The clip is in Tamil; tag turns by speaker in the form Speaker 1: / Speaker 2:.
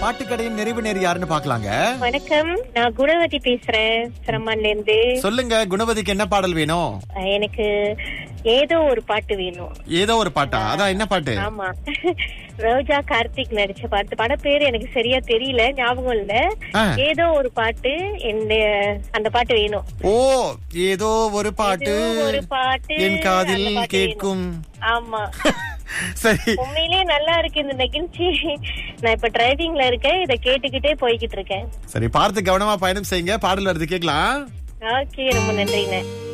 Speaker 1: பாட்டுக்கடையின் நிறைவு நேர் யாருன்னு பாக்கலாங்க
Speaker 2: வணக்கம் நான் குணவதி பேசுறேன் சிரமன்ல இருந்து
Speaker 1: சொல்லுங்க குணவதிக்கு என்ன பாடல் வேணும்
Speaker 2: எனக்கு ஏதோ ஒரு பாட்டு வேணும்
Speaker 1: ஏதோ ஒரு பாட்டா அதான் என்ன பாட்டு
Speaker 2: ஆமா ரோஜா கார்த்திக் நடிச்ச பாட்டு பட பேரு எனக்கு சரியா தெரியல ஞாபகம் இல்ல
Speaker 1: ஆ.
Speaker 2: ஏதோ ஒரு பாட்டு என்ன அந்த பாட்டு வேணும்
Speaker 1: ஓ ஏதோ ஒரு பாட்டு
Speaker 2: ஏதோ ஒரு பாட்டு
Speaker 1: என் காதில்
Speaker 2: அந்த பாட்டு
Speaker 1: கேட்கும்
Speaker 2: ஆமா
Speaker 1: சரி
Speaker 2: உண்மையிலேயே நல்லா இருக்கு இந்த நிகழ்ச்சி நான் இப்ப டிரைவிங்ல இருக்கேன் இத கேட்டுக்கிட்டே போய்கிட்டு இருக்கேன்
Speaker 1: சரி பார்த்து கவனமா பயணம் செய்யுங்க பாடல் வருது கேக்கலாம்
Speaker 2: ஓகே ரொம்ப நன்றிண்ணே